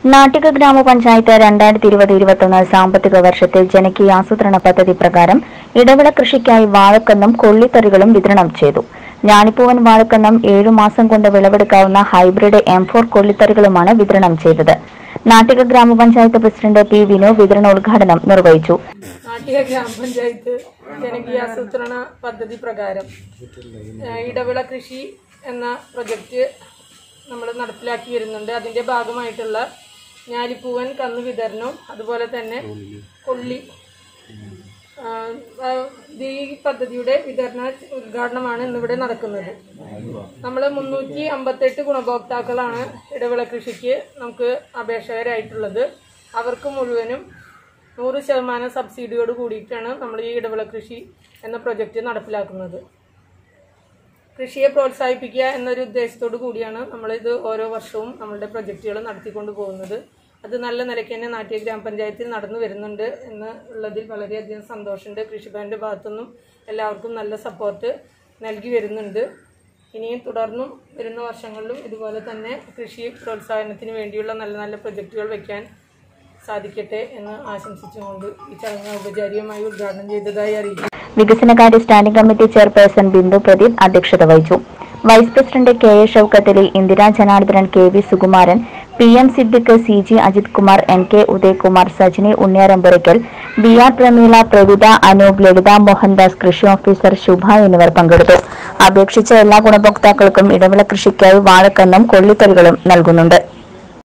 നാട്ടിക ഗ്രാമപഞ്ചായത്ത് രണ്ടായിരത്തി ഇരുപത് ഇരുപത്തൊന്ന് സാമ്പത്തിക വർഷത്തിൽ ജനകീയ ആസൂത്രണ പദ്ധതി പ്രകാരം ഇടവിള കൃഷിക്കായി വാഴക്കന്നും കൊള്ളിത്തറികളും വിതരണം ചെയ്തു ഞാണിപ്പൂവൻ വാഴക്കന്നം ഏഴു മാസം കൊണ്ട് വിളവെടുക്കാവുന്ന ഹൈബ്രിഡ് എം ഫോർ കൊള്ളിത്തറികളുമാണ് വിതരണം ചെയ്തത് നാട്ടിക ഗ്രാമപഞ്ചായത്ത് പ്രസിഡന്റ് പി വിനു വിതരണോദ്ഘാടനം നിർവഹിച്ചു നാട്ടിക ഗ്രാമപഞ്ചായത്ത് ജനകീയ ആസൂത്രണ പദ്ധതി പ്രകാരം ഏഹ്, ഇടവിള കൃഷി എന്ന പ്രൊജക്റ്റ് നമ്മൾ നടപ്പിലാക്കി വരുന്നുണ്ട് അതിൻ്റെ ഭാഗമായിട്ടുള്ള ഞാലിപ്പൂവൻ കന്ന് വിതരണവും അതുപോലെ തന്നെ കൊള്ളി ആഹ്, ആഹ്, ഇത് ഈ പദ്ധതിയുടെ വിതരണ ഉദ്ഘാടനമാണ് ഇന്നിവിടെ നടക്കുന്നത് നമ്മൾ മുന്നൂറ്റി അമ്പത്തെട്ട് ഗുണഭോക്താക്കളാണ് ഇടവിള കൃഷിക്ക് നമുക്ക് അപേക്ഷകരായിട്ടുള്ളത് അവർക്ക് മുഴുവനും നൂറ് ശതമാനം സബ്സിഡിയോട് കൂടിയിട്ടാണ് നമ്മൾ ഈ ഇടവിള കൃഷി എന്ന പ്രൊജക്റ്റ് നടപ്പിലാക്കുന്നത് കൃഷിയെ പ്രോത്സാഹിപ്പിക്കുക എന്നൊരു ഉദ്ദേശത്തോടു കൂടിയാണ് നമ്മളിത് ഓരോ വർഷവും നമ്മളുടെ പ്രൊജക്റ്റുകൾ നടത്തിക്കൊണ്ട് പോകുന്നത് അത് നല്ല നിലയ്ക്ക് തന്നെ നാട്യ ഗ്രാമപഞ്ചായത്തിൽ നടന്നു വരുന്നുണ്ട് എന്ന് ഉള്ളതിൽ വളരെയധികം സന്തോഷമുണ്ട് കൃഷിഭവൻ്റെ ഭാഗത്തുനിന്നും എല്ലാവർക്കും നല്ല സപ്പോർട്ട് നൽകി വരുന്നുണ്ട് ഇനിയും തുടർന്നും വരുന്ന വർഷങ്ങളിലും ഇതുപോലെ തന്നെ കൃഷി പ്രോത്സാഹനത്തിന് വേണ്ടിയുള്ള നല്ല നല്ല പ്രൊജക്റ്റുകൾ വയ്ക്കാൻ സാധിക്കട്ടെ എന്ന് ആശംസിച്ചുകൊണ്ട് ഈ ചടങ്ങ് ഔപചാരികമായി ഉദ്ഘാടനം ചെയ്തതായി അറിയിക്കുന്നു വികസനകാര്യ standing committee chairperson Bindu Pradeep അധ്യക്ഷത വഹിച്ചു vice president K A Shoukathali Indira Janardhanan K V Sukumaran P M Siddique C G Ajith Kumar N K Udayakumar Sajini Unniyarampurakkal B R Prameela Pravitha Anoop Lalitha Mohandas കൃഷി ഓഫീസർ ശുഭ എന്നിവർ പങ്കെടുത്തു അപേക്ഷിച്ച എല്ലാ ഗുണഭോക്താക്കൾക്കും ഇടവിള കൃഷിക്കായി വാഴക്കന്നും കൊള്ളിത്തറികളും നൽകുന്നുണ്ട്